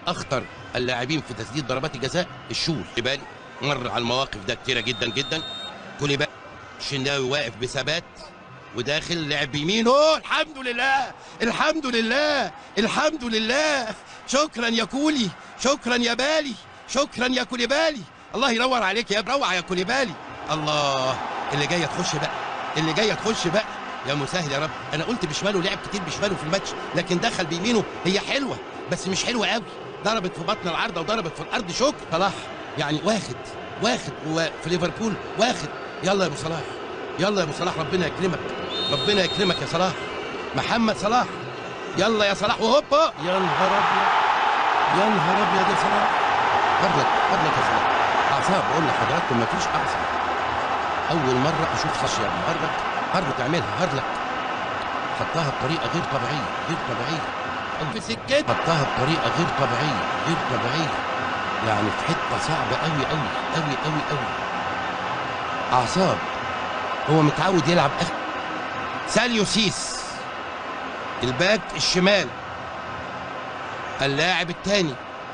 اخطر اللاعبين في تسديد ضربات الجزاء الشول بالي مر على المواقف ده كتيره جدا جدا كوليبالي الشناوي واقف بثبات وداخل لعب بيمينه الحمد لله الحمد لله الحمد لله شكرا يا كولي شكرا يا بالي شكرا يا كوليبالي الله ينور عليك يا روعه يا كوليبالي الله اللي جايه تخش بقى اللي جايه تخش بقى يا مسهل يا رب انا قلت بشماله لعب كتير بشماله في الماتش لكن دخل بيمينه هي حلوه بس مش حلوه قوي ضربت في بطن العارضه وضربت في الارض شكر صلاح يعني واخد واخد وفي ليفربول واخد يلا يا ابو صلاح يلا يا ابو صلاح ربنا يكرمك ربنا يكرمك يا صلاح محمد صلاح يلا يا صلاح وهوبا يا نهار ابيض يا نهار ابيض يا صلاح هرلك هرلك يا صلاح اعصاب بقول لحضراتكم مفيش اعصاب اول مره اشوف خشيه هرلك هرلك اعملها هرلك حطها بطريقه غير طبيعيه غير طبيعيه في سكت حطها بطريقه غير طبيعيه غير طبيعيه يعني في حته صعبه قوي قوي قوي قوي قوي اعصاب هو متعود يلعب اخر ساليو سيس الباك الشمال اللاعب الثاني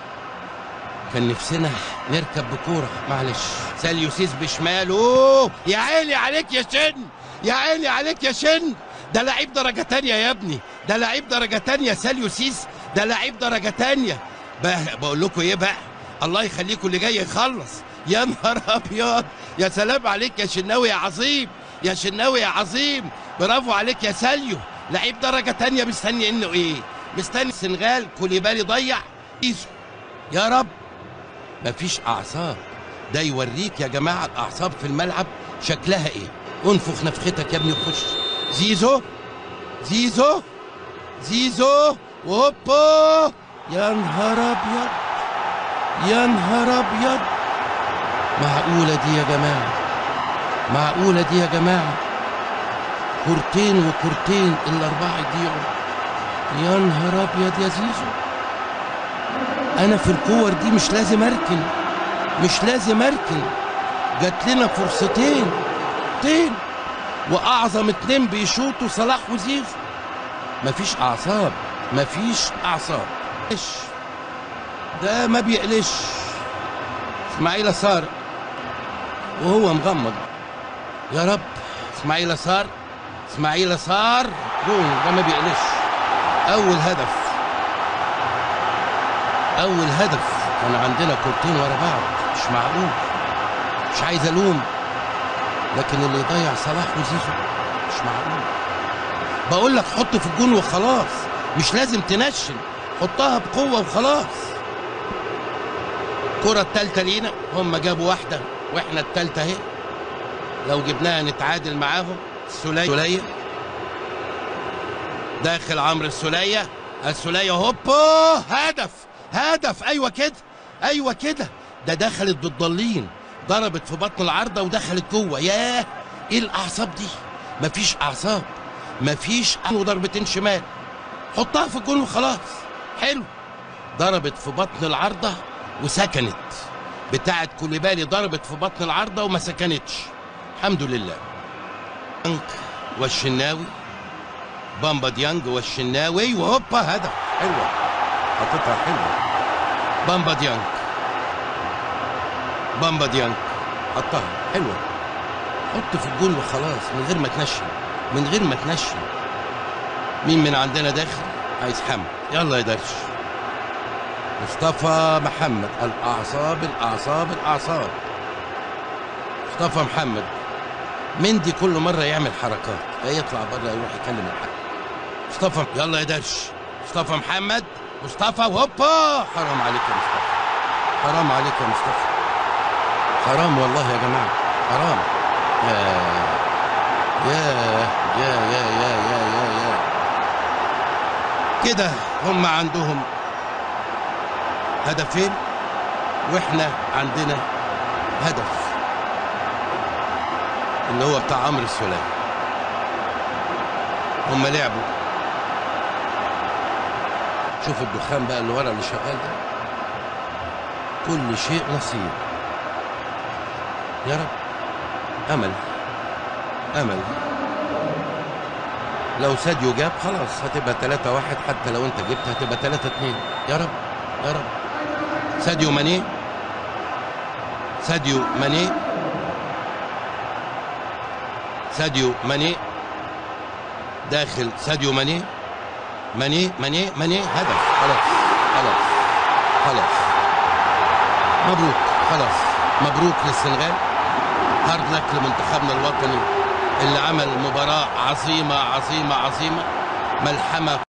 كان نفسنا نركب بكوره معلش ساليو سيس بشماله يا عيني عليك يا شن يا عيني عليك يا شن ده لعيب درجة تانية يا ابني ده لعيب درجة تانية ساليو سيس ده لعيب درجة تانية بقى بقول لكم ايه بقى الله يخليكم اللي جاي يخلص يا نهار ابيض يا سلام عليك يا شناوي يا عظيم يا شناوي يا عظيم برافو عليك يا ساليو لعيب درجة تانية مستني انه ايه مستني السنغال كوليبالي ضيع إيزو. يا رب مفيش اعصاب ده يوريك يا جماعة الاعصاب في الملعب شكلها ايه انفخ نفختك يا ابني وخش زيزو زيزو زيزو وهوبا يا نهار ابيض يا نهار ابيض معقولة دي يا جماعة معقولة دي يا جماعة كورتين وكورتين الأربعة يضيعوا يا نهار أبيض يا زيزو أنا في الكور دي مش لازم أركن مش لازم أركن جات لنا فرصتين تين وأعظم اتنين بيشوطوا صلاح وزيزو مفيش أعصاب مفيش أعصاب إيش ده ما بيقلش اسماعيل صار وهو مغمض يا رب اسماعيل صار اسماعيل صار جون ده ما بيقلش اول هدف اول هدف كان عندنا كورتين ورا بعض مش معقول مش عايز الوم لكن اللي يضيع صلاح وزيزو مش معقول بقول لك حط في الجون وخلاص مش لازم تنشن حطها بقوه وخلاص الكرة التالتة لينا هم جابوا واحدة واحنا التالتة اهي لو جبناها نتعادل معاهم السولية السولية داخل عمرو السولية السولية هوبا هدف هدف ايوه كده ايوه كده ده دخلت بالضالين ضربت في بطن العارضة ودخلت جوه ياه ايه الاعصاب دي مفيش اعصاب مفيش وضربتين شمال حطها في الجون وخلاص حلو ضربت في بطن العارضة وسكنت بتاعت كوليبالي ضربت في بطن العارضة وما سكنتش الحمد لله ديانج والشناوي بامبا ديانج والشناوي وهوبا هدف حلوة حطيتها حلوة بامبا ديانج بامبا ديانج حطها حلوة حط في الجول وخلاص من غير ما تنشن من غير ما تنشن مين من عندنا داخل عايز حمد يلا يا درش مصطفى محمد الاعصاب الاعصاب الاعصاب مصطفى محمد مندي كل مره يعمل حركات يطلع بره يروح يكلم الحكم مصطفى يلا يا درش مصطفى محمد مصطفى وهوبا حرام عليك يا مصطفى حرام عليك يا مصطفى حرام والله يا جماعه حرام يا يا يا يا يا يا يا, يا. كده هم عندهم هدفين واحنا عندنا هدف اللي هو بتاع عمرو السولية هم لعبوا شوف الدخان بقى اللي ورا اللي شغال ده كل شيء نصيب يا رب امل امل لو ساديو جاب خلاص هتبقى 3 1 حتى لو انت جبت هتبقى 3 2 يا رب يا رب ساديو ماني ساديو ماني ساديو ماني داخل ساديو ماني ماني ماني ماني هدف خلاص خلاص خلاص مبروك خلاص مبروك للسنغال هارد لك لمنتخبنا الوطني اللي عمل مباراة عظيمة عظيمة عظيمة ملحمة